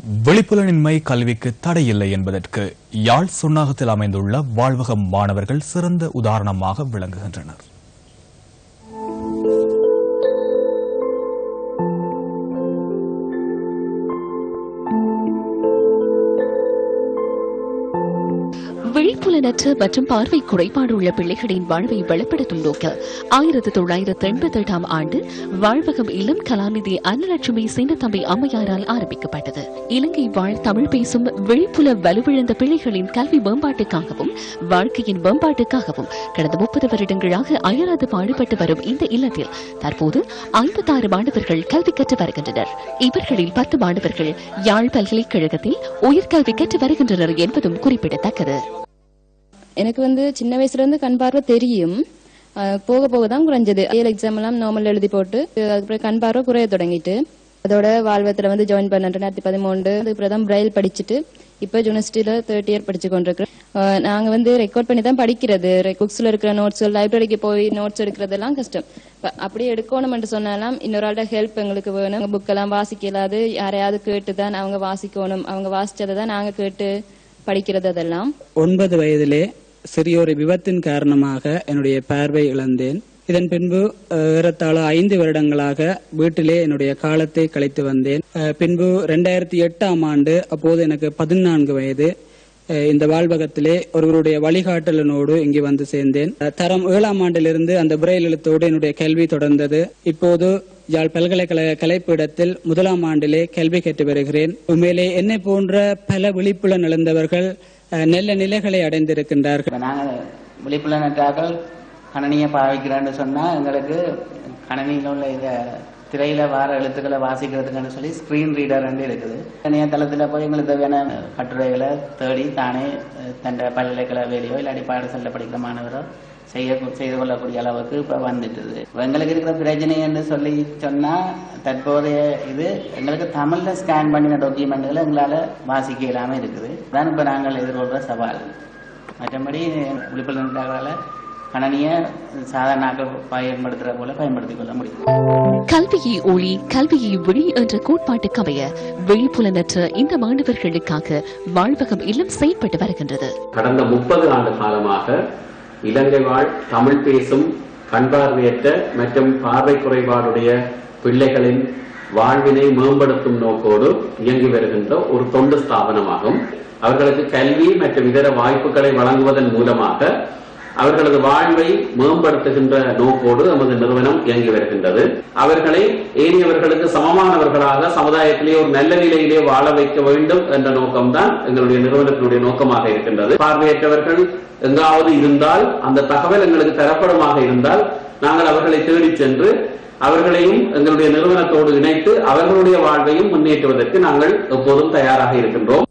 விழிப்புலனின்மை கல்விக்கு தடையில்லை என்பதற்கு யாழ் சுன்னாகத்தில் அமைந்துள்ள வாழ்வகம் மாணவர்கள் சிறந்த உதாரணமாக விளங்குகின்றனர் விழிப்புலனற்ற மற்றும் பார்வை குறைபாடு உள்ள பிள்ளைகளின் வாழ்வை வளப்படுத்தும் நோக்கில் ஆயிரத்தி தொள்ளாயிரத்தி எண்பத்தி எட்டாம் ஆண்டு வாழ்வகம் இளம் கலாநிதி அன்னலட்சுமி சின்னத்தம்பி அம்மையாரால் ஆரம்பிக்கப்பட்டது இலங்கை வாழ் தமிழ் பேசும் விழிப்புல வலுவிழந்த பிள்ளைகளின் கல்வி மேம்பாட்டுக்காகவும் வாழ்க்கையின் மேம்பாட்டுக்காகவும் கடந்த முப்பது வருடங்களாக அயராது பாடுபட்டு வரும் இந்த இல்லத்தில் தற்போது ஐம்பத்தாறு மாணவர்கள் கல்வி கற்று வருகின்றனர் இவர்களில் பத்து மாணவர்கள் யாழ் பல்கலைக்கழகத்தில் உயர்கல்வி கற்று வருகின்றனர் என்பதும் குறிப்பிடத்தக்கது எனக்கு வந்து சின்ன வயசுல இருந்து கண் பார்வை தெரியும் அஹ் போக போக தான் குறைஞ்சது ஏழு எக்ஸாம் எல்லாம் நார்மல் எழுதி போட்டு அதுக்கப்புறம் கண் பார்வை குறைய தொடங்கிட்டு அதோட வாழ்வத்துல வந்து ஜாயின் பண்ண ரெண்டாயிரத்தி பதிமூணு அதுக்கப்புறம் தான் பிரைல் படிச்சுட்டு இப்போ யூனிவர்சிட்டியில தேர்ட் இயர் படிச்சு கொண்டிருக்கிறேன் அஹ் நாங்க வந்து ரெக்கார்ட் பண்ணி தான் படிக்கிறது புக்ஸ்ல இருக்கிற நோட்ஸ் லைப்ரரிக்கு போய் நோட்ஸ் எடுக்கிறதெல்லாம் கஷ்டம் இப்ப அப்படி எடுக்கணும்னு சொன்னாலும் இன்னொரு ஆள்கிட்ட ஹெல்ப் எங்களுக்கு வேணும் புக் எல்லாம் வாசிக்க இயலாது யாரையாவது கேட்டு தான் அவங்க வாசிக்கணும் அவங்க வாசிச்சதை தான் நாங்க கேட்டு படிக்கிறது அதெல்லாம் ஒன்பது வயதிலே சிறியொரு விபத்தின் காரணமாக என்னுடைய பார்வை இழந்தேன் இதன் பின்பு அஹ், ஏறத்தாழ ஐந்து வருடங்களாக வீட்டிலே என்னுடைய காலத்தை கழித்து வந்தேன் அஹ், பின்பு ரெண்டாயிரத்தி எட்டாம் ஆண்டு அப்போது எனக்கு பதினான்கு வயது அஹ், இந்த வாழ்வகத்திலே ஒருவருடைய வழிகாட்டலனோடு இங்கு வந்து சேர்ந்தேன் அஹ், தரம் ஏழாம் ஆண்டிலிருந்து அந்த பிரெயில் எழுத்தோடு என்னுடைய கல்வி தொடர்ந்தது இப்போது யாழ் பல்கலைக்கழக கலைப்பீடத்தில் முதலாம் ஆண்டிலே கல்வி கற்று வருகிறேன் உண்மையிலே என்னை போன்ற பல விழிப்புலன் இழந்தவர்கள் அஹ், நல்ல நிலைகளை அடைந்திருக்கின்றார்கள் இப்போ நாங்கள் விழிப்புலனற்றாக்கள் கணனியை பாவிக்கிறோன்னு சொன்னால் எங்களுக்கு கணனியில் உள்ள இதை திரையில வார எழுத்துக்களை வாசிக்கிறதுக்குன்னு சொல்லி ஸ்க்ரீன் ரீடர் வந்து இருக்குது இணையதளத்தில் போய் எங்களுக்கு தேவையான கட்டுரைகளை தேடி தானே அஹ், தன் பல்கலைக்கழக வேலையோ இல்லாட்டி பாடசாலையில் படிக்கிற மாணவரோ செய்ய செய்து கொள்ளக்கூடிய அளவுக்கு இப்போ வந்துட்டுது இப்ப எங்களுக்கு இருக்கிற பிரச்சனை என்று சொல்லி சொன்னால் தற்போதைய இது எங்களுக்கு தமிழில் ஸ்கேன் பண்ணின டாக்குமெண்ட்களை எங்களால் வாசிக்க இல்லாமல் இருக்குது அதான் இப்போ நாங்கள் எதிர்கொள்கிற சவால் மற்றபடி விழிப்புணர்வுகளால் கணனியை சாதாரண பயன்படுத்துகிற போல பயன்படுத்திக் கொள்ள முடியும் கல்வியை ஒளி கல்வியை விழி என்ற கோட்பாட்டுக்கமைய விழிப்புலனற்ற இந்த மாணவர்களுக்காக வாழ்வகம் இல்லம் செயல்பட்டு வருகின்றது கடந்த முப்பது ஆண்டு காலமாக இலங்கை வாழ் தமிழ் பேசும் கண்பார்வையற்ற மற்றும் பார்வை குறைபாடுடைய பிள்ளைகளின் வாழ்வினை மேம்படுத்தும் நோக்கோடு இயங்கி வருகின்ற ஒரு தொண்டு ஸ்தாபனமாகும் அவர்களுக்கு கல்வி மற்றும் இதர வாய்ப்புகளை வழங்குவதன் மூலமாக அவர்களது வாழ்வை மேம்படுத்துகின்ற நோக்கோடு நமது நிறுவனம் இயங்கி வருகின்றது அவர்களை ஏனையவர்களுக்கு சமமானவர்களாக சமுதாயத்திலே ஒரு நல்ல நிலையிலே வாழ வைக்க வேண்டும் என்ற நோக்கம்தான் எங்களுடைய நிறுவனத்தினுடைய நோக்கமாக இருக்கின்றது பார்வையற்றவர்கள் எங்காவது இருந்தால் அந்த தகவல் எங்களுக்கு தரப்படுமாக இருந்தால் நாங்கள் அவர்களை தேடிச் சென்று அவர்களையும் எங்களுடைய நிறுவனத்தோடு இணைத்து அவர்களுடைய வாழ்வையும் முன்னேற்றுவதற்கு நாங்கள் எப்போதும் தயாராக இருக்கின்றோம்